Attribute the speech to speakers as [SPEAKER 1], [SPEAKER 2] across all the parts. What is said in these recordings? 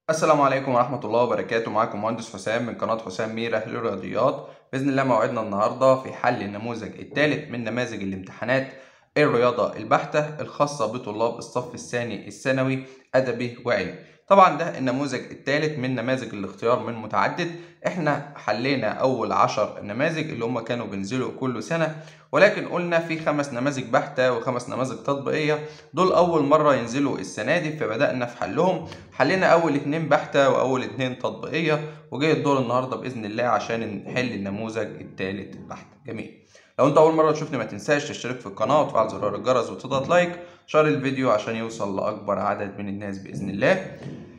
[SPEAKER 1] السلام عليكم ورحمة الله وبركاته معاكم مهندس حسام من قناة حسام ميرة للرياضيات بإذن الله موعدنا النهاردة في حل النموذج الثالث من نماذج الامتحانات الرياضة البحتة الخاصة بطلاب الصف الثاني الثانوي أدبي وعلمي طبعا ده النموذج الثالث من نماذج الاختيار من متعدد احنا حلينا اول عشر نماذج اللي هم كانوا بينزلوا كل سنة ولكن قلنا في خمس نماذج بحتة وخمس نماذج تطبيقية دول اول مرة ينزلوا السنة دي فبدأنا في حلهم حلينا اول اتنين بحتة واول اتنين تطبيقية وجاي الدور النهاردة بإذن الله عشان نحل النموذج الثالث بحتة جميل لو انت اول مره تشوفني ما تنساش تشترك في القناه وتفعل زرار الجرس وتضغط لايك شير الفيديو عشان يوصل لاكبر عدد من الناس باذن الله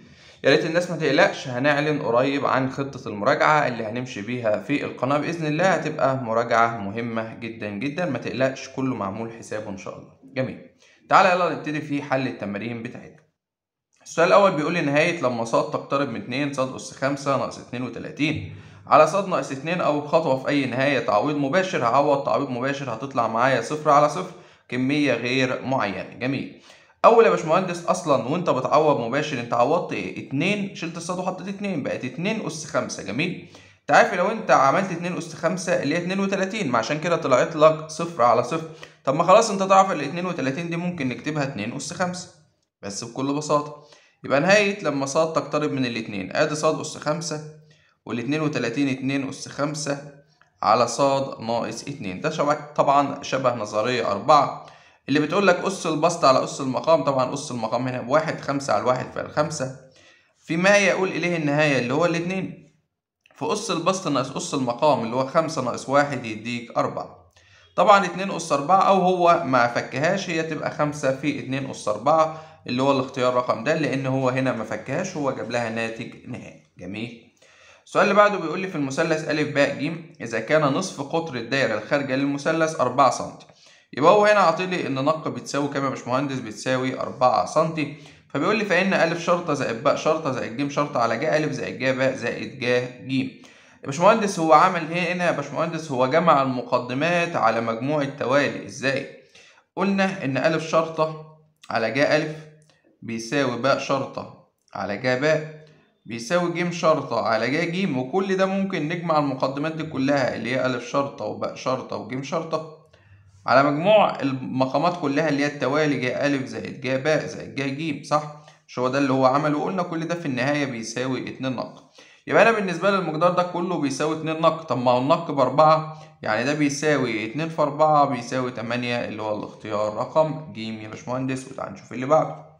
[SPEAKER 1] يا ريت الناس ما تقلقش هنعلن قريب عن خطه المراجعه اللي هنمشي بيها في القناه باذن الله هتبقى مراجعه مهمه جدا جدا ما تقلقش كله معمول حسابه ان شاء الله جميل تعالى يلا نبتدي في حل التمارين بتاعتنا السؤال الاول بيقول لي نهايه لما صاد تقترب من 2 صاد اس 5 ناقص 32 على صاد ناقص 2 او خطوه في اي نهايه تعويض مباشر هعوض تعويض مباشر هتطلع معايا صفر على صفر كميه غير معينه جميل اول يا باشمهندس اصلا وانت بتعوض مباشر انت عوضت ايه 2 شلت الصاد وحطيت 2 بقت 2 اس 5 جميل انت عارف لو انت عملت 2 اس 5 اللي هي 32 ما عشان كده طلعت لك صفر على صفر طب ما خلاص انت تعرف ال 32 دي ممكن نكتبها 2 اس 5 بس بكل بساطه يبقى نهايه لما صاد تقترب من الاثنين ادي صاد اس 5 وال 32 2 أس 5 على صاد ناقص 2 ده شبه طبعا شبه نظرية أربعة اللي بتقول لك أس البسط على أس المقام طبعا أس المقام هنا بواحد خمسة على الواحد في الخمسة فيما يقول إليه النهاية اللي هو الاتنين في أس البسط ناقص أس المقام اللي هو خمسة ناقص واحد يديك أربعة طبعا اتنين أس أربعة أو هو ما فكهاش هي تبقى خمسة في اتنين أس أربعة اللي هو الاختيار رقم ده لأن هو هنا ما فكهاش هو جاب لها ناتج نهائي جميل السؤال اللي بعده بيقول لي في المثلث أ ب ج إذا كان نصف قطر الدايرة الخارجة للمثلث 4 سم يبقى هو هنا عاطيلي إن نق بتساوي كام يا باشمهندس بتساوي 4 سم فبيقول لي فإن أ شرطة زائد باء شرطة زائد ج شرطة على ج أ زائد ج باء زائد ج ج يا باشمهندس هو عمل هنا يا باشمهندس هو جمع المقدمات على مجموع التوالي إزاي؟ قلنا إن أ شرطة على ج أ بيساوي باء شرطة على ج باء بيساوي ج شرطة على ج ج وكل ده ممكن نجمع المقدمات دي كلها اللي هي أ شرطة وباء شرطة وج شرطة على مجموع المقامات كلها اللي هي التوالي ج أ زائد ج باء زائد ج ج صح؟ مش هو ده اللي هو عمله وقلنا كل ده في النهاية بيساوي اتنين نق يبقى أنا بالنسبة لي المقدار ده كله بيساوي اتنين نق طب ما هو النق بأربعة يعني ده بيساوي اتنين في أربعة بيساوي تمانية اللي هو الاختيار رقم ج يا باشمهندس وتعال نشوف اللي بعده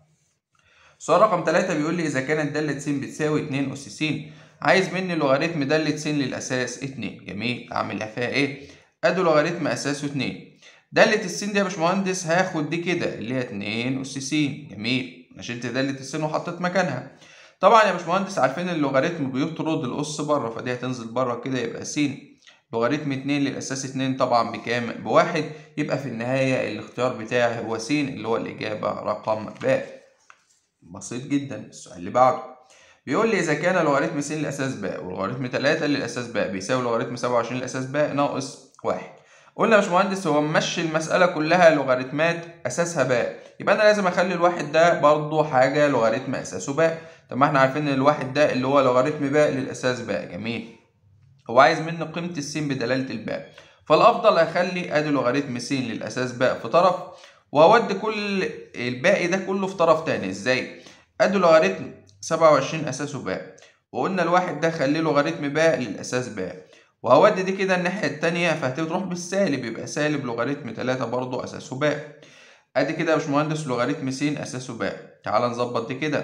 [SPEAKER 1] سؤال رقم 3 بيقول لي إذا كانت دالة س بتساوي 2 أس س عايز مني لوغاريتم دالة س للأساس 2 جميل أعمل فيها إيه؟ أدي لوغاريتم أساسه 2 دالة الس دي يا باشمهندس هاخد دي كده اللي هي 2 أس س جميل أنا شلت دالة الس وحطيت مكانها طبعا يا باشمهندس عارفين اللوغاريتم بيطرد الأس بره فدي هتنزل بره كده يبقى س لوغاريتم 2 للأساس 2 طبعا بكام؟ بواحد يبقى في النهاية الاختيار بتاعي هو س اللي هو الإجابة رقم باء بسيط جدا السؤال اللي بعده بيقول لي اذا كان لوغاريتم س للاساس باء ولوغاريتم 3 للاساس باء بيساوي لوغاريتم 27 للاساس باء ناقص 1 قلنا يا باشمهندس هو ممشي المساله كلها لوغاريتمات اساسها باء يبقى انا لازم اخلي الواحد ده برضه حاجه لوغاريتم اساسه باء طب ما احنا عارفين ان الواحد ده اللي هو لوغاريتم باء للاساس باء جميل هو عايز مني قيمه الس بدلاله الباء فالافضل اخلي ادي لوغاريتم س للاساس باء في طرف وهودي كل الباقي ده كله في طرف تاني ازاي ادي لوغاريتم 27 اساسه باء وقلنا الواحد ده خليه لوغاريتم باء للاساس باء وهودي دي كده الناحيه التانية فهتروح بالسالب يبقى سالب لوغاريتم 3 برضه اساسه باء ادي كده يا باشمهندس لوغاريتم س اساسه باء تعال نظبط دي كده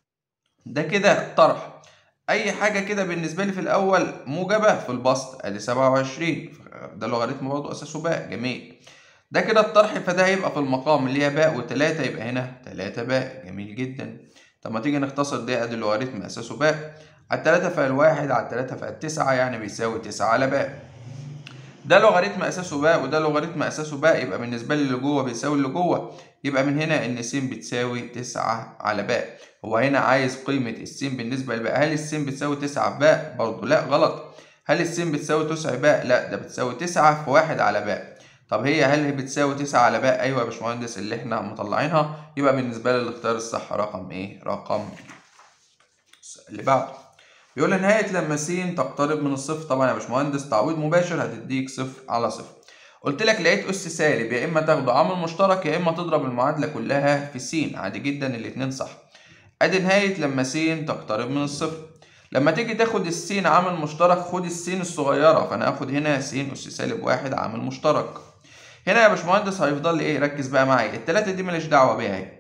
[SPEAKER 1] ده كده طرح اي حاجه كده بالنسبه لي في الاول موجبه في البسط ادي 27 ده لوغاريتم برضه اساسه باء جميل ده كده الطرح فده هيبقى في المقام اللي هي باء وتلاتة يبقى هنا تلاتة باء جميل جدا طب ما تيجي نختصر ده ادي لوغاريتم اساسه باء على التلاتة فيها الواحد على التلاتة فيها التسعة يعني بيساوي تسعة على باء ده لوغاريتم اساسه باء وده لوغاريتم اساسه باء يبقى بالنسبة لي اللي جوه بيساوي اللي جوه يبقى من هنا ان س بتساوي تسعة على باء هو هنا عايز قيمة الس بالنسبة لباء هل الس بتساوي تسعة في باء برضه لا غلط هل الس بتساوي تسعة باء لا ده بتساوي تسعة في واحد على باء طب هي هل هي بتساوي تسعة على باء أيوة يا باشمهندس اللي احنا مطلعينها يبقى بالنسبة لي الاختيار الصح رقم إيه؟ رقم اللي بعده بيقول لي نهاية لما س تقترب من الصفر طبعا يا باشمهندس تعويض مباشر هتديك صفر على صفر قلت لك لقيت أس سالب يا إما تاخده عامل مشترك يا إما تضرب المعادلة كلها في س عادي جدا الاتنين صح أدي نهاية لما س تقترب من الصفر لما تيجي تاخد السين عامل مشترك خد السين الصغيرة فأنا هاخد هنا س أس سالب واحد عامل مشترك هنا يا باشمهندس هيفضل لي إيه ركز بقى معايا التلاتة دي ماليش دعوة بيها أهي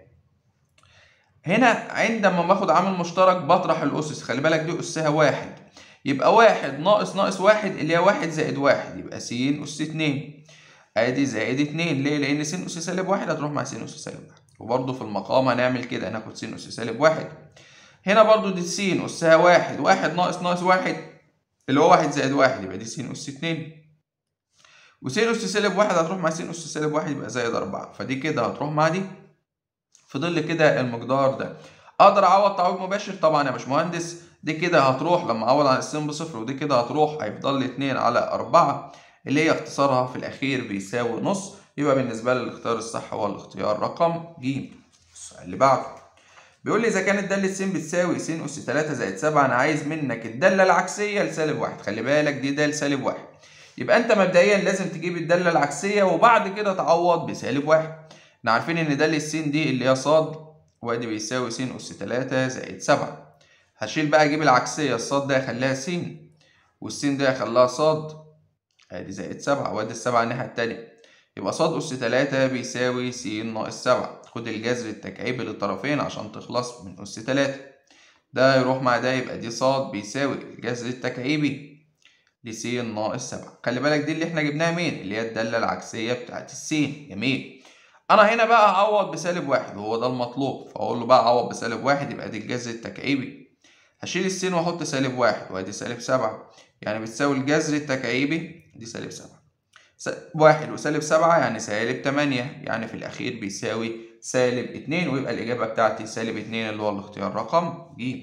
[SPEAKER 1] هنا عندما باخد عامل مشترك بطرح الأسس خلي بالك دي أسها واحد يبقى واحد ناقص ناقص واحد اللي هي واحد زائد واحد يبقى س أس اتنين ادي زائد اتنين ليه؟ لأن س أس سالب واحد هتروح مع س أس سالب واحد وبرضه في المقام هنعمل كده هناخد س أس سالب واحد هنا برضه دي س أسها واحد واحد ناقص ناقص واحد اللي هو واحد زائد واحد يبقى دي س أس اتنين وس أس سالب واحد هتروح مع س أس سالب واحد يبقى زائد أربعة فدي كده هتروح مع دي فضل لي كده المقدار ده اقدر اعوض تعويض مباشر طبعا يا باشمهندس دي كده هتروح لما اعوض عن السين بصفر ودي كده هتروح هيفضل لي 2 على 4 اللي هي اختصارها في الاخير بيساوي نص يبقى بالنسبه لي الاختيار الصح هو الاختيار رقم ج السؤال اللي بعده بيقول لي اذا كانت داله س بتساوي س اس 3 زائد 7 انا عايز منك الداله العكسيه لسالب واحد خلي بالك دي دال سالب واحد يبقى انت مبدئيا لازم تجيب الداله العكسيه وبعد كده تعوض بسالب واحد احنا عارفين ان دالة س دي اللي هي ص وادي بيساوي س أس 3 زائد 7 هشيل بقى اجيب العكسية الصاد ده اخليها س والسين ده اخليها ص ادي زائد 7 وادي السبعة الناحية التانية يبقى ص أس 3 بيساوي س ناقص 7 خد الجذر التكعيبي للطرفين عشان تخلص من أس 3 ده يروح مع ده يبقى دي ص بيساوي الجذر التكعيبي لس ناقص 7 خلي بالك دي اللي احنا جبناها مين اللي هي الدالة العكسية بتاعت السين جميل انا هنا بقى هعوض بسالب واحد وهو ده المطلوب فاقول له بقى عوض بسالب واحد يبقى دي الجذر التكعيبي هشيل السين واحط سالب واحد وادي سالب سبعة يعني بتساوي الجذر التكعيبي دي سالب سبعة واحد وسالب سبعة يعني سالب تمانية يعني في الأخير بيساوي سالب اتنين ويبقى الإجابة بتاعتي سالب اتنين اللي هو الاختيار رقم ج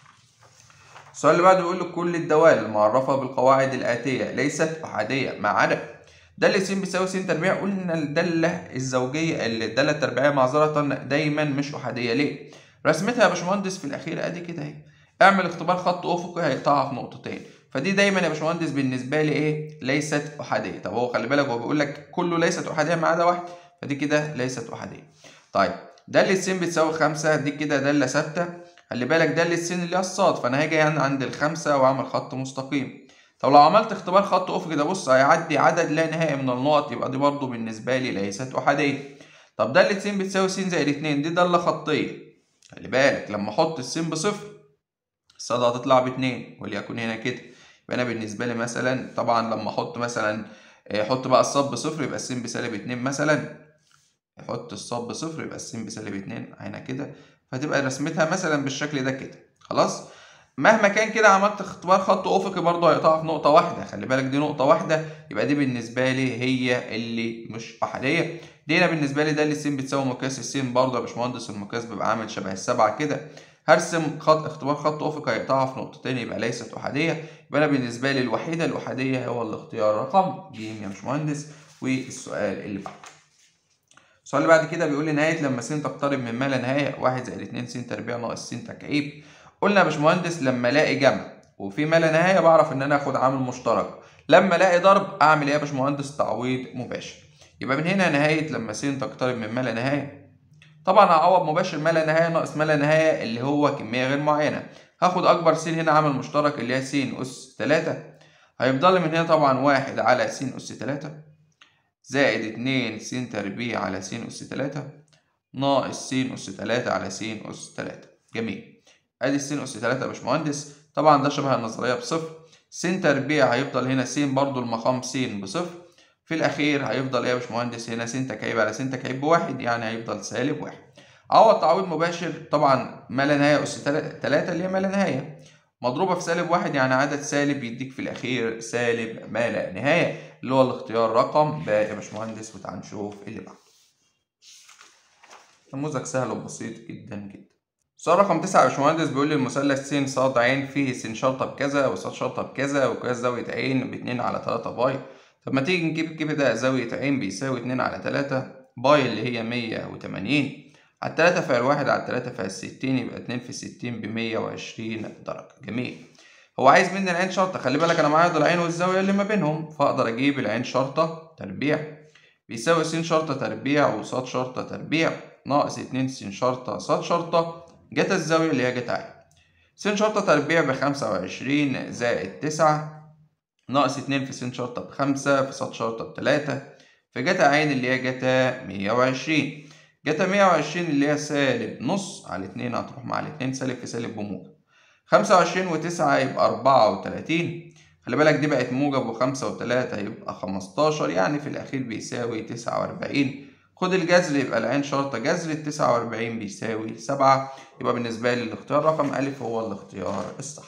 [SPEAKER 1] السؤال اللي بعده بيقول لك كل الدوال المعرفة بالقواعد الآتية ليست أحادية ما عدا دالة س بيساوي س تربيع قلنا الدالة الزوجية الدالة التربيعية معذرة دايما مش أحادية ليه؟ رسمتها يا باشمهندس في الأخير أدي كده أهي اعمل اختبار خط أفقي هيقطعها في نقطتين فدي دايما يا باشمهندس بالنسبة لي إيه؟ ليست أحادية طب هو خلي بالك هو بيقول لك كله ليست أحادية ما عدا واحد فدي كده ليست أحادية طيب دالة س بتساوي خمسة دي كده دالة ثابتة خلي بالك دالة س اللي هي الصاد فأنا هاجي يعني عند الخمسة وأعمل خط مستقيم طب لو عملت اختبار خط افقي ده بص هيعدي عدد لا نهائي من النقط يبقى دي برضو بالنسبة لي ليست أحادية. طب دالة س بتساوي س زائد اتنين دي دالة خطية. خلي بالك لما أحط الس بصفر الصاد هتطلع باتنين وليكن هنا كده. يبقى أنا بالنسبة لي مثلا طبعا لما أحط مثلا أحط بقى الصاد بصفر يبقى الس بسالب اتنين مثلا. أحط الصاد بصفر يبقى الس بسالب اتنين هنا كده فتبقى رسمتها مثلا بالشكل ده كده خلاص؟ مهما كان كده عملت اختبار خط افقي برضه هيقطع في نقطه واحده خلي بالك دي نقطه واحده يبقى دي بالنسبه لي هي اللي مش احاديه دي هنا بالنسبه لي ده اللي س بتساوي مقياس السين برضه يا باشمهندس المقياس بيبقى عامل شبه السبعه كده هرسم خط اختبار خط افقي هيقطعها في نقطتين يبقى ليست احاديه يبقى انا بالنسبه لي الوحيده الاحاديه هو الاختيار رقم ج يا باشمهندس والسؤال اللي بعده السؤال اللي بعد كده بيقول لي نهايه لما س تقترب من ما لا نهايه 1 زائد 2 س تربيع ناقص س تكعيب قلنا يا باشمهندس لما الاقي جمع وفي ما لا نهايه بعرف ان انا اخد عامل مشترك لما الاقي ضرب اعمل ايه يا باشمهندس تعويض مباشر يبقى من هنا نهايه لما س تقترب من ما لا نهايه طبعا هعوض مباشر ما لا نهايه ناقص ما لا نهايه اللي هو كميه غير معينه هاخد اكبر س هنا عامل مشترك اللي هي س اس 3 هيفضل لي من هنا طبعا واحد على س اس 3 زائد اتنين س تربيع على س اس 3 ناقص س اس 3 على س اس 3 جميل ادي س اس 3 يا باشمهندس طبعا ده شبه النظريه بصفر س تربيع هيفضل هنا س برضو المقام س بصفر في الاخير هيفضل ايه يا باشمهندس هنا س تكعيب على س تكعيب بواحد يعني هيفضل سالب واحد عوض تعويض مباشر طبعا ما لا نهايه اس 3 اللي هي ما لا نهايه مضروبه في سالب واحد يعني عدد سالب يديك في الاخير سالب ما لا نهايه اللي هو الاختيار رقم ب يا باشمهندس وتعال نشوف اللي بعده نموذج سهل وبسيط جدا جدا سؤال رقم تسعة يا باشمهندس بيقول لي المثلث س ص ع فيه س شرطة بكذا وص شرطة بكذا وقياس زاوية ع باتنين على تلاتة باي طب ما تيجي نجيب كده زاوية ع بيساوي اتنين على تلاتة باي اللي هي مية وتمانين على التلاتة فيها الواحد على التلاتة فيها الستين يبقى اتنين في ستين بمية وعشرين درجة جميل هو عايز مني العين شرطة خلي بالك أنا معايا العين والزاوية اللي ما بينهم فأقدر أجيب العين شرطة تربيع بيساوي س شرطة تربيع وصاد شرطة تربيع ناقص اتنين س شرطة صاد شرطة جت الزاوية اللي هي جت عين س شرطة تربيع بخمسة وعشرين زائد تسعة ناقص اتنين في س شرطة بخمسة في صاد شرطة بتلاتة في جتا عين اللي هي جتا مية وعشرين جتا مية وعشرين اللي هي سالب نص على اتنين هتروح مع الاتنين سالب في سالب بموجب خمسة وعشرين وتسعة يبقى أربعة وتلاتين خلي بالك دي بقت موجب وخمسة وتلاتة يبقى خمستاشر يعني في الأخير بيساوي تسعة وأربعين خد الجذر يبقى العين شرطة جذر التسعة وأربعين بيساوي سبعة يبقى بالنسبة لي الاختيار رقم ألف هو الاختيار الصح.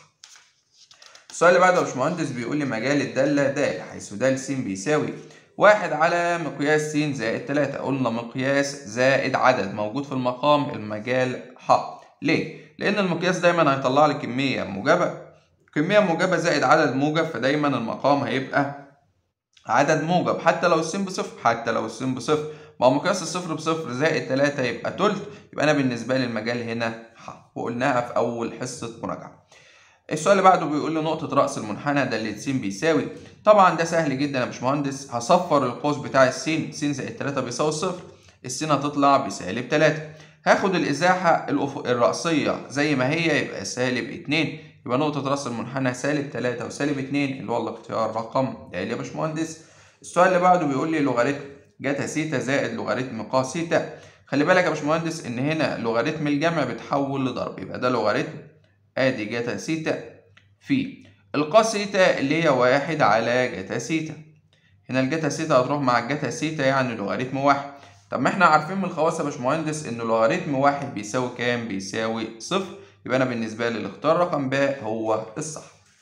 [SPEAKER 1] السؤال اللي بعده يا باشمهندس بيقول لي مجال الدالة د حيث د س بيساوي واحد على مقياس س زائد تلاتة قلنا مقياس زائد عدد موجود في المقام المجال ح ليه؟ لأن المقياس دايما هيطلع لي كمية موجبة كمية موجبة زائد عدد موجب فدايما المقام هيبقى عدد موجب حتى لو السين بصفر حتى لو السين بصفر ما هو مقياس الصفر بصفر زائد تلاتة يبقى تلت يبقى أنا بالنسبة لي المجال هنا ح وقلناها في أول حصة مراجعة. السؤال اللي بعده بيقول لي نقطة رأس المنحنى دالة س بيساوي طبعا ده سهل جدا يا باشمهندس هصفر القوس بتاع السين س زائد تلاتة بيساوي صفر السين هتطلع بسالب تلاتة هاخد الإزاحة الرأسية زي ما هي يبقى سالب اتنين يبقى نقطة رأس المنحنى سالب تلاتة وسالب اتنين اللي هو الاختيار رقم د يا باشمهندس السؤال اللي بعده بيقول لي لوغاريتم جاتا سيتا زائد لوغاريتم قا سيتا خلي بالك يا باشمهندس ان هنا لوغاريتم الجمع بتحول لضرب يبقى ده لوغاريتم ادي جاتا سيتا في القا سيتا اللي هي واحد على جاتا سيتا هنا الجاتا سيتا هتروح مع الجاتا سيتا يعني لوغاريتم واحد طب ما احنا عارفين من الخواص يا باشمهندس ان لوغاريتم واحد بيساوي كام بيساوي صفر يبقى انا بالنسبه لي الاختيار رقم ب هو الصح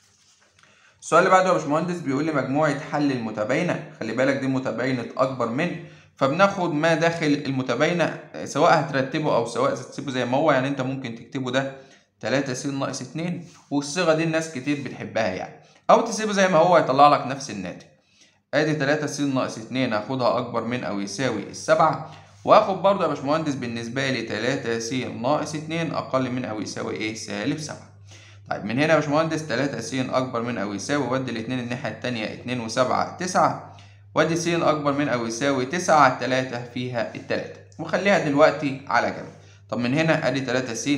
[SPEAKER 1] السؤال اللي بعده يا باشمهندس بيقول لي مجموعة حل المتباينة خلي بالك دي متباينة أكبر من فبناخد ما داخل المتباينة سواء هترتبه أو سواء تسيبه زي ما هو يعني أنت ممكن تكتبه ده 3 س ناقص 2 والصيغة دي الناس كتير بتحبها يعني أو تسيبه زي ما هو هيطلع لك نفس الناتج أدي 3 س ناقص 2 هاخدها أكبر من أو يساوي السبعة وآخد برضه يا باشمهندس بالنسبة لي 3 س ناقص 2 أقل من أو يساوي إيه سالب 7 طيب من هنا يا باشمهندس 3 س اكبر من او يساوي ودي الاثنين الناحيه الثانيه 2 و7 9 ودي س اكبر من او يساوي 9 على 3 فيها الثلاثه وخليها دلوقتي على جنب طب من هنا ادي 3 س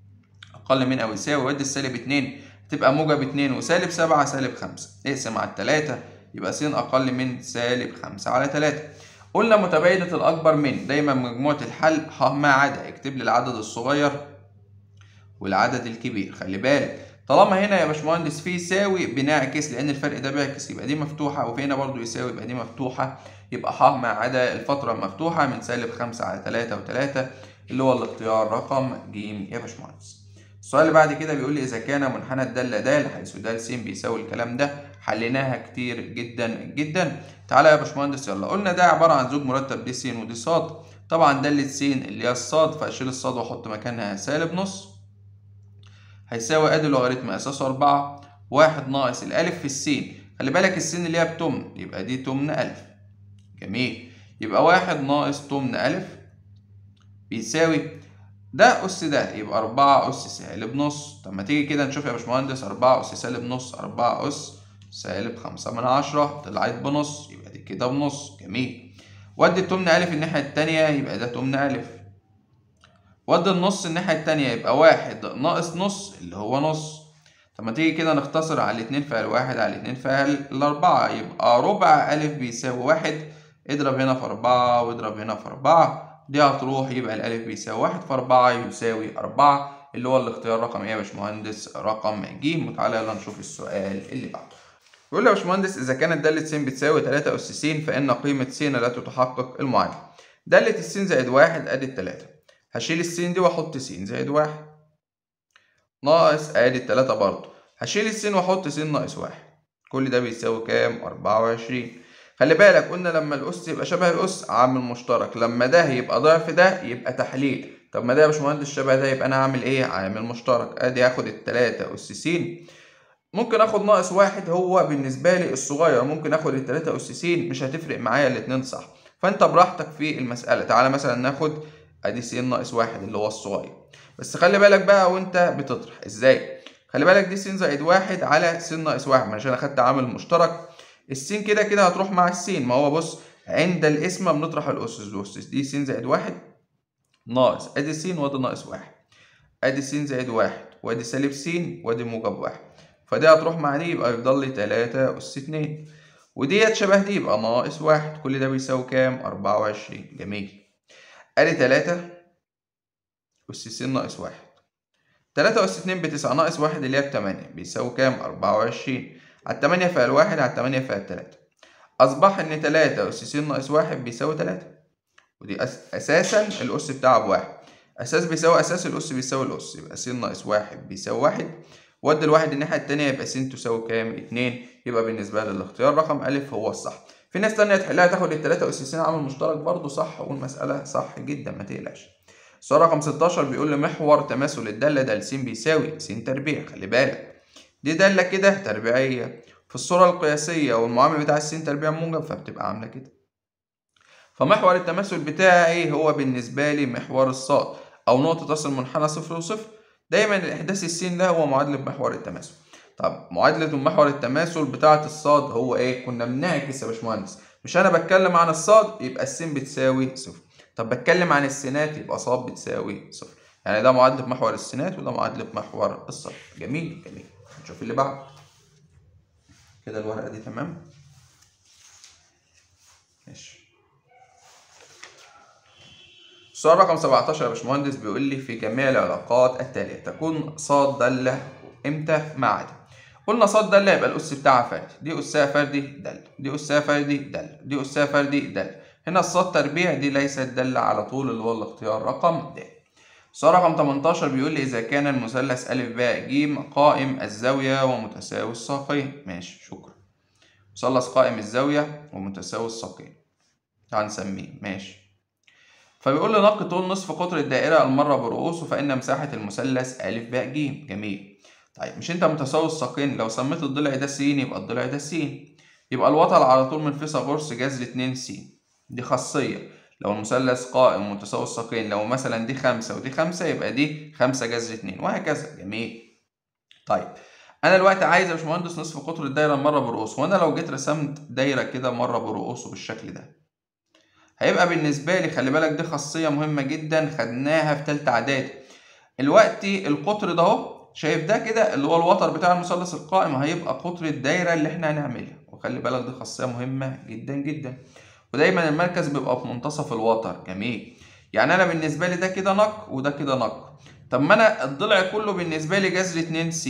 [SPEAKER 1] اقل من او يساوي ودي السالب 2 تبقى موجب 2 وسالب 7 سالب 5 اقسم على الثلاثه يبقى س اقل من سالب 5 على 3 قلنا متباينة الأكبر من دايما مجموعة الحل ح ما عدا اكتب لي العدد الصغير والعدد الكبير خلي بالك طالما هنا يا باشمهندس في يساوي بنعكس لان الفرق ده بيعكس يبقى دي مفتوحه وفي هنا برضو يساوي يبقى دي مفتوحه يبقى ح ما عدا الفتره المفتوحه من سالب 5 على 3 و3 اللي هو الاختيار رقم ج يا باشمهندس السؤال اللي بعد كده بيقول لي اذا كان منحنى الداله د حيث د س بيساوي الكلام ده حليناها كتير جدا جدا تعالى يا باشمهندس يلا قلنا ده عباره عن زوج مرتب دي س ودي ص طبعا داله س اللي هي الصاد فاشيل الصاد واحط مكانها سالب نص هيساوي ادي لوغاريتم اساسه أربعة واحد ناقص الألف في السين خلي بالك السين اللي هي بتمن يبقى دي تمن ألف جميل يبقى واحد ناقص تمن ألف بيساوي ده أس ده يبقى أربعة أس سالب نص طب ما تيجي كده نشوف يا باشمهندس أربعة أس سالب نص أربعة أس سالب خمسة من عشرة طلعت بنص يبقى دي كده بنص جميل ودي التمن ألف الناحية التانية يبقى ده تمن ألف ودي النص الناحية التانية يبقى واحد ناقص نص اللي هو نص طب ما تيجي كده نختصر على الاتنين فعل واحد على الاتنين فعل الأربعة يبقى ربع ألف بيساوي واحد اضرب هنا في أربعة واضرب هنا في أربعة دي هتروح يبقى الألف بيساوي واحد في أربعة يساوي أربعة اللي هو الاختيار رقم إيه يا باشمهندس؟ رقم ج وتعالى يلا نشوف السؤال اللي بعده. بيقول لي يا باشمهندس إذا كانت دالة س بتساوي 3 أس س فإن قيمة س لا تتحقق المعادلة. دالة الس زائد واحد أدي التلاتة. هشيل السين دي واحط س زائد واحد ناقص ادي التلاتة برضه هشيل السين واحط س ناقص واحد كل ده بيساوي كام؟ أربعة وعشرين خلي بالك قلنا لما الأس يبقى شبه الأس عامل مشترك لما ده يبقى ضعف ده يبقى تحليل طب ما ده يا باشمهندس شبه ده يبقى أنا هعمل إيه؟ عامل مشترك أدي هاخد التلاتة أس س ممكن آخد ناقص واحد هو بالنسبة لي الصغير ممكن آخد التلاتة أس س مش هتفرق معايا الاتنين صح فأنت براحتك في المسألة تعالى مثلا ناخد ادي س ناقص واحد اللي هو الصغير بس خلي بالك بقى وانت بتطرح ازاي خلي بالك دي س زائد واحد على س ناقص واحد عشان اخدت عامل مشترك السين كده كده هتروح مع السين ما هو بص عند الاسم بنطرح الاسس بص دي س زائد واحد ناقص ادي س وادي ناقص واحد ادي س زائد واحد وادي سالب س وادي موجب واحد فدي هتروح مع دي يبقى يفضل لي تلاتة أس اتنين وديت شبه دي يبقى ناقص واحد كل ده بيساوي كام؟ أربعة وعشرين جميل أدي تلاتة أس س ناقص واحد تلاتة أس اتنين بتسعة ناقص واحد اللي هي بتمانية بيساوي كام؟ أربعة وعشرين على التمانية فيها الواحد على التمانية فيها التلاتة أصبح إن تلاتة أس س ناقص واحد بيساوي تلاتة ودي أس... أساسا الأس بتاعها بواحد أساس بيساوي أساس الأس بيساوي الأس يبقى س ناقص واحد بيساوي واحد ودي الواحد الناحية التانية يبقى س تساوي كام؟ اتنين يبقى بالنسبة لي الاختيار رقم ألف هو الصح. في ناس تانية تحلها تاخد التلاتة أس س عامل مشترك برضه صح والمسألة صح جدا ما تقلقش. السؤال رقم 16 بيقول لي محور تماثل الدالة د س بيساوي س تربيع خلي بالك دي دالة كده تربيعية في الصورة القياسية والمعامل بتاع الس تربيع موجب فبتبقى عاملة كده. فمحور التماثل بتاعي ايه هو بالنسبة لي محور الصاد أو نقطة تصل منحنى صفر وصفر دايما الإحداث السين ده هو معادلة محور التماثل. طب معادلة محور التماثل بتاعة الصاد هو ايه؟ كنا بنعكس يا باشمهندس مش أنا بتكلم عن الصاد يبقى السين بتساوي صفر. طب بتكلم عن السينات يبقى صاد بتساوي صفر. يعني ده معادلة محور السينات وده معادلة محور الصاد. جميل جميل. نشوف اللي بعده. كده الورقة دي تمام؟ ماشي. السؤال رقم 17 يا باشمهندس بيقول لي في جميع العلاقات التالية تكون صاد دالة امتى ما عدا قلنا صاد دالة يبقى الأس بتاعها فردي دي أسها فردي دالة دي أسها فردي دالة دي أسها فردي دالة هنا الصاد تربيع دي ليست دالة على طول اللي هو الاختيار رقم د السؤال رقم 18 بيقول لي إذا كان المثلث أ ب ج قائم الزاوية ومتساوي الساقين ماشي شكرا مثلث قائم الزاوية ومتساوي الساقين هنسميه ماشي فبيقول لي نقي طول نصف قطر الدائرة المرة برؤوسه فإن مساحة المثلث أ ب ج جميل طيب مش أنت متساوي الساقين لو سميت الضلع ده س يبقى الضلع ده س يبقى الوتر على طول من فيثاغورس جذر 2 س دي خاصية لو المثلث قائم متساوي الساقين لو مثلا دي خمسة ودي خمسة يبقى دي خمسة جذر 2 وهكذا جميل طيب أنا دلوقتي عايز يا باشمهندس نصف قطر الدايرة مرة برؤوسه وأنا لو جيت رسمت دايرة كده مرة برؤوسه بالشكل ده هيبقى بالنسبة لي خلي بالك دي خاصية مهمة جدا خدناها في تالتة إعدادي. دلوقتي القطر ده أهو شايف ده كده اللي هو الوتر بتاع المثلث القائم هيبقى قطر الدايرة اللي إحنا هنعملها وخلي بالك دي خاصية مهمة جدا جدا. ودايما المركز بيبقى في منتصف الوتر جميل. يعني أنا بالنسبة لي ده كده نق وده كده نق. طب ما أنا الضلع كله بالنسبة لي جذر 2 س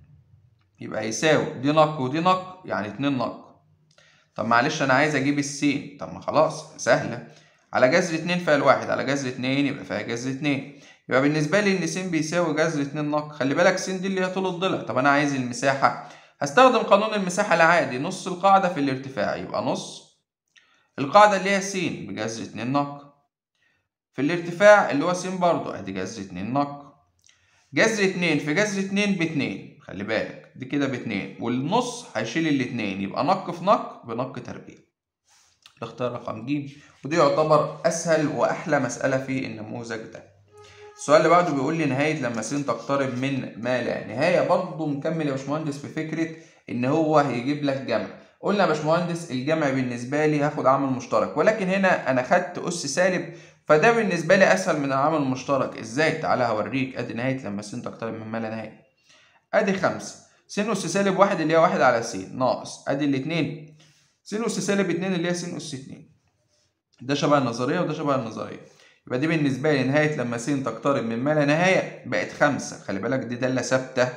[SPEAKER 1] يبقى يساوي دي نق ودي نق يعني 2 نق. طب معلش انا عايز اجيب السين طب ما خلاص سهله على جذر 2 فيها الواحد على جذر 2 يبقى فيها جذر 2 يبقى بالنسبه لي ان س بيساوي جذر 2 نق خلي بالك س دي اللي هي طول الضلع طب انا عايز المساحه هستخدم قانون المساحه العادي نص القاعده في الارتفاع يبقى نص القاعده اللي هي س بجذر 2 نق في الارتفاع اللي هو س برضه ادي جذر 2 نق جذر 2 في جذر 2 ب 2 خلي بالك دي كده باتنين والنص هيشيل الاتنين يبقى نق في نق بنق تربيع الاختيار رقم ج ودي يعتبر اسهل واحلى مساله في النموذج ده السؤال اللي بعده بيقول لي نهايه لما س تقترب من ما لا نهايه برضه مكمل يا باشمهندس في فكره ان هو هيجيب لك جمع قلنا يا باشمهندس الجمع بالنسبه لي هاخد عامل مشترك ولكن هنا انا خدت اس سالب فده بالنسبه لي اسهل من العامل المشترك ازاي تعالى هوريك ادي نهايه لما س تقترب من ما لا نهايه ادي خمسة س أس سالب واحد اللي هي واحد على س ناقص ادي الاتنين س أس سالب اتنين اللي هي س أس اتنين ده شبه النظرية وده شبه النظرية يبقى دي بالنسبة لي نهاية لما س تقترب من ما لا نهاية بقت خمسة خلي بالك دي دالة ثابتة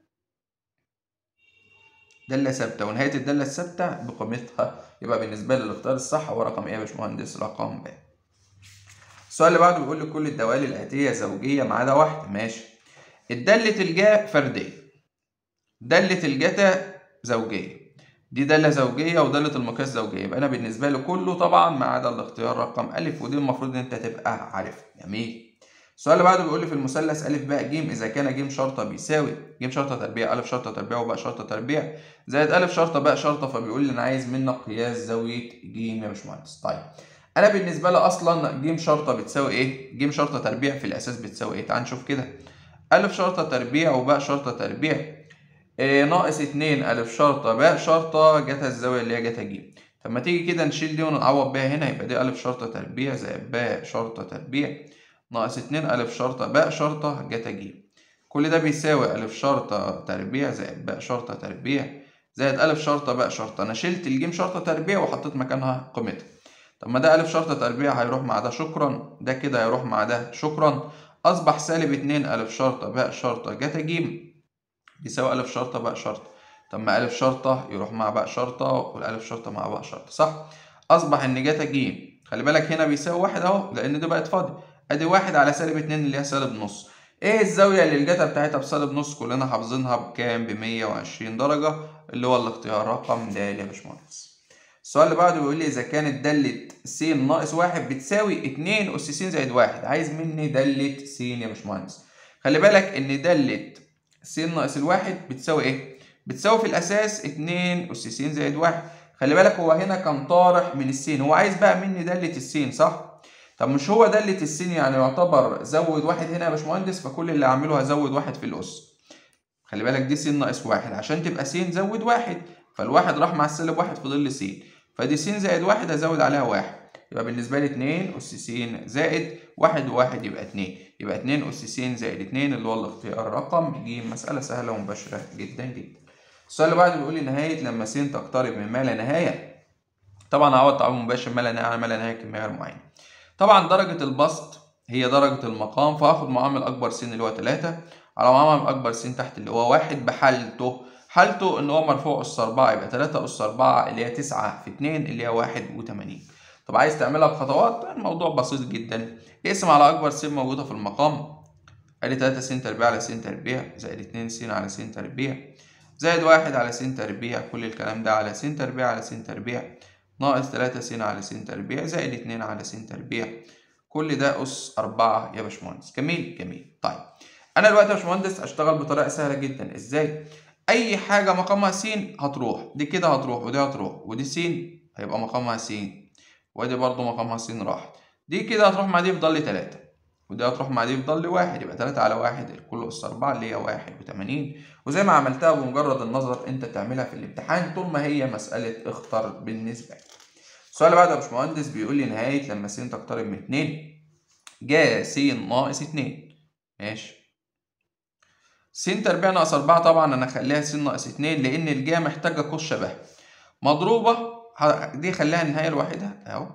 [SPEAKER 1] دالة ثابتة ونهاية الدالة الثابتة بقيمتها يبقى بالنسبة لي الاختيار الصح هو رقم ايه يا باشمهندس؟ رقم ب. السؤال اللي بعده بيقول لي كل الدوال الآتية زوجية ما عدا واحدة ماشي. الدالة الجاء فردية. دالة الجتا زوجية دي دالة زوجية ودالة المقياس زوجية يبقى أنا بالنسبة لي كله طبعا ما عدا الاختيار رقم ألف ودي المفروض إن أنت تبقى عارفها جميل السؤال اللي بعده بيقول لي في المثلث أ ب ج إذا كان ج شرطة بيساوي ج شرطة تربيع أ شرطة تربيع وباء شرطة تربيع زائد أ شرطة باء شرطة فبيقول لي أنا عايز منك قياس زاوية ج يا باشمهندس طيب انا بالنسبه لي اصلا ج شرطه بتساوي ايه ج شرطه تربيع في الاساس بتساوي ايه تعال نشوف كده ا شرطه تربيع وباء شرطه تربيع إيه ناقص اتنين أ شرطه باء شرطه جت الزاويه اللي هي جت ج طب ما تيجي كده نشيل دي ونعوض بيها هنا يبقى دي أ شرطه تربيع زائد باء شرطه تربيع ناقص اتنين أ شرطه باء شرطه جت ج كل ده بيساوي أ شرطه تربيع زائد باء شرطه تربيع زائد أ شرطه باء شرطه انا شلت الجيم شرطه تربيع وحطيت مكانها قيمتها طب ما ده أ شرطة تربيع هيروح مع ده شكرا ده كده هيروح مع ده شكرا أصبح سالب اتنين أ شرطة باء شرطة جتا ج بيساوي أ شرطة باء شرطة طب ما أ شرطة يروح مع باء شرطة والألف شرطة مع باء شرطة صح؟ أصبح إن جتا ج خلي بالك هنا بيساوي واحد أهو لأن دي بقت فاضية أدي واحد على سالب اتنين اللي هي سالب نص إيه الزاوية اللي الجتا بتاعتها بسالب نص كلنا حافظينها بكام؟ بمية وعشرين درجة اللي هو الاختيار رقم د يا باشمهندس. السؤال اللي بعده بيقول لي إذا كانت دالة س ناقص واحد بتساوي اتنين أس س زائد واحد، عايز مني دالة س يا باشمهندس. خلي بالك إن دالة س ناقص الواحد بتساوي إيه؟ بتساوي في الأساس اتنين أس س زائد واحد. خلي بالك هو هنا كان طارح من السين، هو عايز بقى مني دالة السين صح؟ طب مش هو دالة السين يعني يعتبر زود واحد هنا يا باشمهندس فكل اللي هعمله هزود واحد في الأس. خلي بالك دي س ناقص واحد عشان تبقى س زود واحد فالواحد راح مع السالب واحد فاضل لي س. فدي س زائد واحد هزود عليها واحد يبقى بالنسبة لي اتنين أس س زائد واحد وواحد يبقى اتنين يبقى اتنين أس س زائد اتنين اللي هو الاختيار رقم ج مسألة سهلة ومباشرة جدا جدا. السؤال اللي بعده بيقول لي نهاية لما س تقترب من ما لا نهاية طبعا هعوض تعويض مباشر ما لا نهاية على ما لا نهاية كمية غير معينة. طبعا درجة البسط هي درجة المقام فهاخد معامل أكبر س اللي هو تلاتة على معامل أكبر س تحت اللي هو واحد بحالته حالته ان هو مرفوع اس 4 يبقى 3 اس 4 اللي هي 9 في 2 اللي هي 81 طب عايز تعملها بخطوات الموضوع بسيط جدا اقسم على اكبر س موجوده في المقام ادي 3 س تربيع على س تربيع زائد 2 س على س تربيع زائد 1 على س تربيع كل الكلام ده على س تربيع على س تربيع ناقص 3 س على س تربيع زائد 2 على س تربيع كل ده اس 4 يا باشمهندس جميل جميل طيب انا دلوقتي يا باشمهندس اشتغل بطريقه سهله جدا ازاي اي حاجه مقامها س هتروح دي كده هتروح ودي هتروح ودي س هيبقى مقامها س ودي برضو مقامها س راحت دي كده هتروح مع دي يفضل لي 3 ودي هتروح مع دي يفضل لي 1 يبقى 3 على 1 الكل اس 4 اللي هي 81 وزي ما عملتها بمجرد النظر انت تعملها في الامتحان طول ما هي مساله اختر بالنسبه لك السؤال اللي بعده يا باشمهندس بيقول لي نهايه لما س تقترب من 2 جا س ناقص 2 ماشي س تربيع ناقص أربعة طبعا أنا أخليها س ناقص اتنين لأن الجا محتاجة قوس شبه مضروبة دي خليها النهاية لوحدها أهو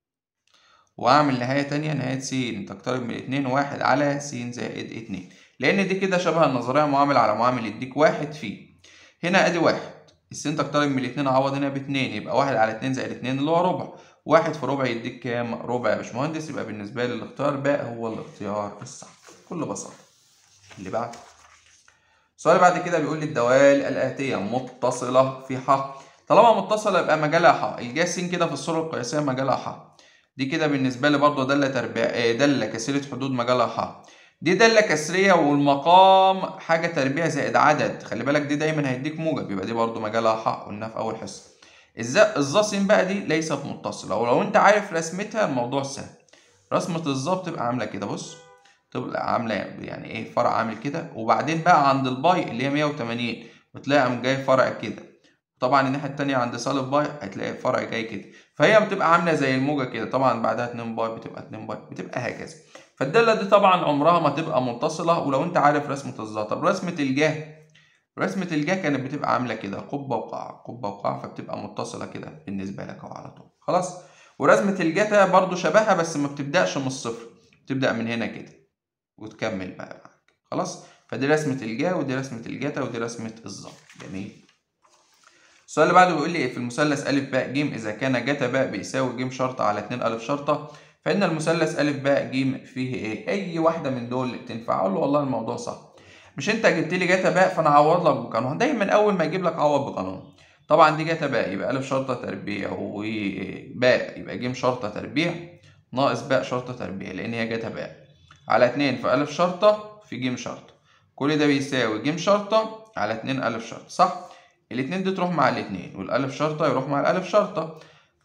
[SPEAKER 1] وأعمل نهاية تانية نهاية س تقترب من اتنين واحد على س زائد اتنين لأن دي كده شبه النظرية معامل على معامل يديك واحد فيه هنا أدي واحد السين تقترب من الاتنين أعوض هنا باتنين يبقى واحد على اتنين زائد اتنين اللي هو ربع واحد في ربع يديك كام؟ ربع يا باشمهندس يبقى بالنسبة لي الاختيار باء هو الاختيار الصح بكل بساطة اللي بعده السؤال اللي بعد كده بيقول لي الدوال الآتية متصلة في ح طالما متصلة يبقى مجالها ح الجاس كده في الصورة القياسية مجالها ح دي كده بالنسبة لي برضه دالة تربيع دالة كثيرة حدود مجالها ح دي دالة كسرية والمقام حاجة تربيع زائد عدد خلي بالك دي دايما هيديك موجب يبقى دي برضه مجالها ح قلناها في أول حصة الظا س بقى دي ليست متصلة ولو أنت عارف رسمتها الموضوع سهل رسمة الظا بتبقى عاملة كده بص تبقى عامله يعني ايه فرع عامل كده وبعدين بقى عند الباي اللي هي 180 بتلاقي قام جاي فرع كده طبعا الناحيه التانية عند سالب باي هتلاقي فرع جاي كده فهي بتبقى عامله زي الموجه كده طبعا بعدها 2 باي بتبقى 2 باي بتبقى هكذا فالداله دي طبعا عمرها ما تبقى متصله ولو انت عارف رسمه الظا طب رسمه الجاه رسمه الجاه كانت بتبقى عامله كده قبه وقاع قبه وقاع فبتبقى متصله كده بالنسبه لك اهو على طول خلاص ورسمه الجتا برضو شبهها بس ما بتبداش من الصفر بتبدا من هنا كده وتكمل بقى معاك خلاص فدي رسمة الجا ودي رسمة الجتا ودي رسمة الظا جميل السؤال اللي بعده بيقول لي في المثلث أ ب ج إذا كان جتا ب بيساوي ج شرطة على 2 أ شرطة فإن المثلث أ ب ج فيه إيه؟ أي واحدة من دول تنفع أقول له والله الموضوع صح مش أنت جبت لي جتا ب فأنا هعوض لك بقانون دايما أول ما يجيب لك عوض بقانون طبعا دي جتا ب يبقى أ شرطة تربيع وباء يبقى ج شرطة تربيع ناقص باء شرطة تربيع لأن هي جتا ب على اتنين في ألف شرطة في ج شرطة كل ده بيساوي ج شرطة على اتنين ألف شرطة صح؟ الاتنين دي تروح مع الاتنين والألف شرطة يروح مع الألف شرطة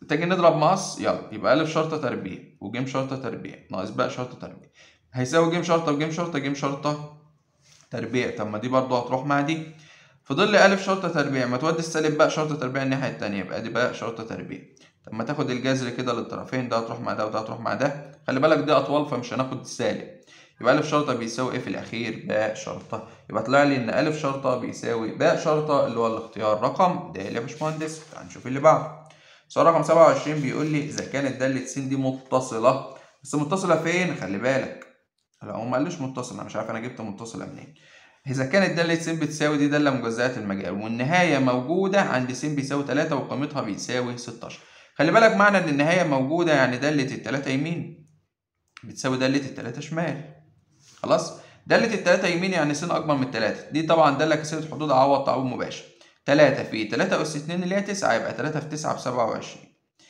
[SPEAKER 1] تيجي نضرب مقص يلا يبقى ألف شرطة تربيع وجيم شرطة تربيع ناقص باء شرطة تربيع هيساوي جيم شرطة وجيم شرطة جيم شرطة تربيع طب ما دي برضه هتروح مع دي فضل لي ألف شرطة تربيع ما تودي السالب باء شرطة تربيع الناحية التانية يبقى دي باء شرطة تربيع طب ما تاخد الجذر كده للطرفين ده هتروح مع ده وده هتروح مع ده خلي بالك دي أطوال فمش هناخد السالب يبقى ألف شرطة بيساوي إيه في الأخير باء شرطة يبقى طلع لي إن ألف شرطة بيساوي باء شرطة اللي هو الاختيار رقم د يا باشمهندس تعال نشوف اللي بعده سؤال رقم 27 بيقول لي إذا كانت دالة س دي متصلة بس متصلة فين؟ خلي بالك لا هو ما قاليش متصلة أنا مش عارف أنا جبت متصلة منين إذا كانت دالة س بتساوي دي دالة مجزأة المجال والنهاية موجودة عند س بيساوي 3 وقيمتها بيساوي 16 خلي بالك معنى إن النهاية موجودة يعني دالة التلاتة يمين بتساوي دالة التلاتة شمال خلاص دالة التلاتة يمين يعني س أكبر من التلاتة دي طبعا دالة كسرة حدود عوض تعويض مباشر تلاتة في تلاتة أس اتنين اللي هي تسعة يبقى تلاتة في تسعة بسبعة وعشرين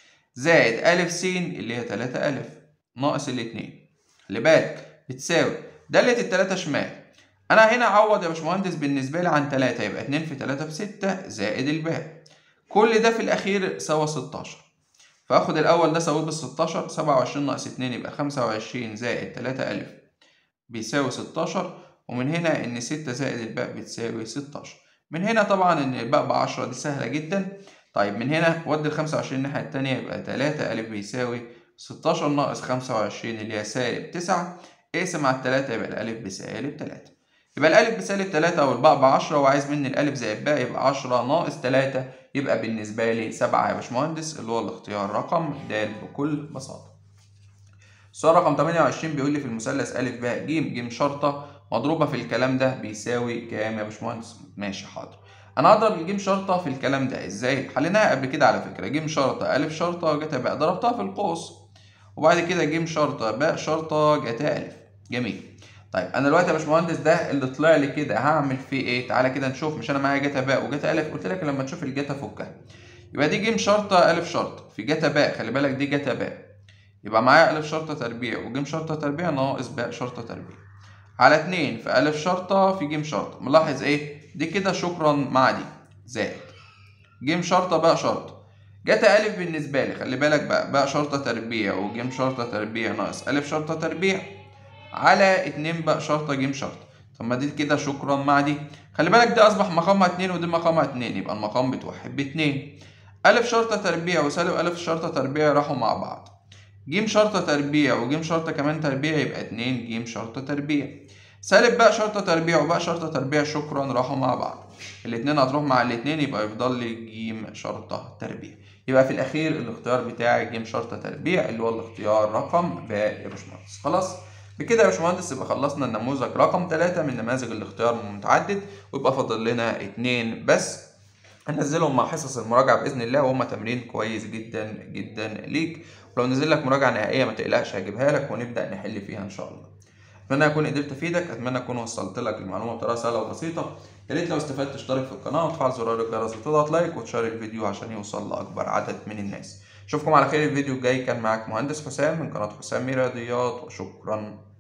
[SPEAKER 1] زائد ألف س اللي هي تلاتة ألف ناقص الاتنين خلي بالك بتساوي دالة التلاتة شمال أنا هنا أعوض يا باشمهندس بالنسبة لي عن تلاتة يبقى اتنين في تلاتة في ستة زائد الباقي كل ده في الأخير سوا ستاشر فآخد الأول ده أساويه بالستاشر سبعة وعشرين ناقص اتنين يبقى خمسة وعشرين زائد تلاتة ألف بيساوي ستاشر ومن هنا إن ستة زائد الباء بتساوي ستاشر من هنا طبعا إن الباء بعشرة دي سهلة جدا طيب من هنا ودي الخمسة وعشرين الناحية التانية يبقى تلاتة ألف بيساوي ستاشر ناقص خمسة وعشرين اللي هي سالب تسعة اقسم على التلاتة يبقى الألف بسالب تلاتة يبقى الألف بسالب تلاتة والباء بعشرة وعايز مني الألف زائد باء يبقى عشرة ناقص تلاتة يبقى بالنسبة لي سبعة يا باشمهندس اللي هو الاختيار رقم د بكل بساطة. السؤال رقم 28 بيقول لي في المثلث أ ب ج ج شرطة مضروبة في الكلام ده بيساوي كام يا باشمهندس؟ ماشي حاضر. أنا هضرب الجيم شرطة في الكلام ده إزاي؟ حليناها قبل كده على فكرة جيم شرطة أ شرطة جتا باء ضربتها في القوس وبعد كده جيم شرطة باء شرطة جتا أ جميل. طيب انا دلوقتي يا باشمهندس ده اللي طلع لي كده هعمل فيه ايه تعالى كده نشوف مش انا معايا جتا باء وجتا الف قلت لك لما تشوف الجتا فكها يبقى دي جيم شرطه الف شرطه في جتا باء خلي بالك دي جتا باء يبقى معايا الف شرطه تربيع وجيم شرطه تربيع ناقص باء شرطه تربيع على اتنين في الف شرطه في جيم شرطه ملاحظ ايه دي كده شكرا مع دي زائد جيم شرطه باء شرطه جتا الف بالنسبه لي خلي بالك بقى باء شرطه تربيع وجيم شرطه تربيع ناقص الف شرطه تربيع على اتنين بقى شرطة جيم شرطة طب ما دي كده شكرا مع دي خلي بالك ده أصبح مقامها اتنين ودي مقامها اتنين يبقى المقام بتوحد باتنين ألف شرطة تربيع وسالب ألف شرطة تربيع راحوا مع بعض جيم شرطة تربيع وجيم شرطة كمان تربيع يبقى اتنين جيم شرطة تربيع سالب بقى شرطة تربيع وبقى شرطة تربيع شكرا راحوا مع بعض الاتنين هتروح مع الاتنين يبقى يفضل لي جيم شرطة تربيع يبقى في الأخير الاختيار بتاعي جيم شرطة تربيع اللي هو الاختيار رقم ب يا باشمهندس خلاص بكده يا باشمهندس يبقى خلصنا النموذج رقم 3 من نماذج الاختيار المتعدد ويبقى فاضل لنا اتنين بس هنزلهم مع حصص المراجعة بإذن الله وهم تمرين كويس جدا جدا ليك ولو نزل لك مراجعة نهائية ما تقلقش هجيبها لك ونبدأ نحل فيها إن شاء الله. أتمنى أكون قدرت أفيدك، أتمنى أكون وصلت لك المعلومة بطريقة سهلة وبسيطة. يا ريت لو استفدت تشترك في القناة وتفعل زرار الجرس وتضغط لايك وتشارك الفيديو عشان يوصل لأكبر عدد من الناس. أشوفكم على خير الفيديو الجاي كان معاك مهندس حسام من قناة حسام رياضيات وشكرا